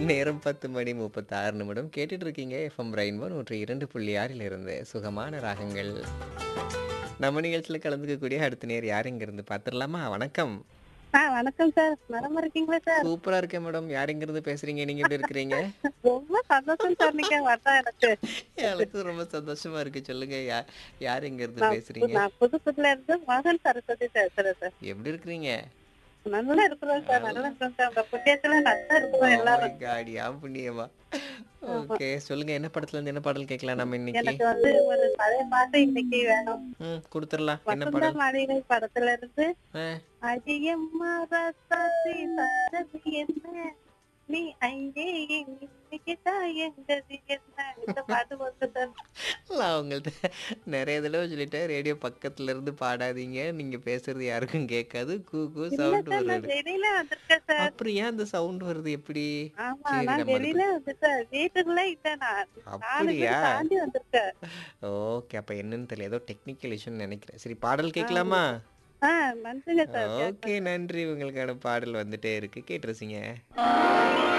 நேரம் 10 மணி 36 நிமிடம். கேட்டுட்டு இருக்கீங்க எஃப்எம் ரெயின்போ 102.6 இருந்து சுகமான ராகங்கள். நம்ம நிகழ்ச்சியில கலந்துக்கக்கூடிய அடுத்த நேர் யார் இங்கிருந்து பார்த்துடலாமா? வணக்கம். ஆ வணக்கம் சார். நலமா இருக்கீங்களா சார்? சூப்பரா இருக்கேன் மேடம். யார் இங்கிருந்து பேசுறீங்க? நீங்க எப்படி இருக்கிறீங்க? ரொம்ப சந்தோஷம் சார் நீங்க வந்தா எனக்கு. எனக்கு ரொம்ப சந்தோஷமா இருக்கு. சொல்லுங்க யா யார் இங்கிருந்து நான் பேசுறீங்க? நான் புதுப்புதுல இருந்து மகன் சரஸ்வதி பேசுறேன் சார். எப்படி இருக்கிறீங்க? நல்லா இருக்கிறோம் சார். நல்லா இருக்கிறோம் சார். உங்க புண்ணியத்துல நல்லா ஓ இருக்கிறோம் மை எல்லாரும். காட்! யா புண்ணியமா? ஆமா. ஓகே. சொல்லுங்க என்ன படத்துல இருந்து என்ன பாடல் கேட்கலாம் நம்ம இன்னைக்கு? எனக்கு வந்து ஒரு பழைய பாட்டு இன்னைக்கு வேணும். ம். குடுத்துறலாம். என்ன வசந்த பாடல்? மாளிகை படத்துல இருந்து ஆ. அடியம்மா ரசாசி தந்தது என்ன நீ அங்கே இன்னைக்குதா எங்கது என்ன இந்த பாட்டு வந்து சார் நான் உங்கள்ட்ட நெறைய தடவ சொல்லிட்டேன். ரேடியோ பக்கத்துல இருந்து பாடாதீங்க. நீங்க பேசுறது யாருக்கும் கேட்காது. கூ கூ இல்ல சவுண்ட் சார் நான் வருது. வெளியில வந்திருக்கேன் சார். அப்புறம் ஏன் அந்த சவுண்ட் வருது எப்படி? ஆமா சரி நான் நம்ம அது வெளியில வந்துட்டேன். வீட்டுக்குள்ள இல்ல நான். நாலு வீடு அப்படியா? தாண்டி வந்திருக்கேன். ஓகே. அப்ப என்னன்னு தெரியல. ஏதோ டெக்னிக்கல் இஷ்யூன்னு நெனைக்கிறேன். சரி பாடல் கேட்கலாமா? ஆ நன்றிங்க சார் ஓகே. கேட்கறேன். நன்றி. உங்களுக்கான பாடல் வந்துட்டே இருக்கு. கேட்டு ரசிங்க.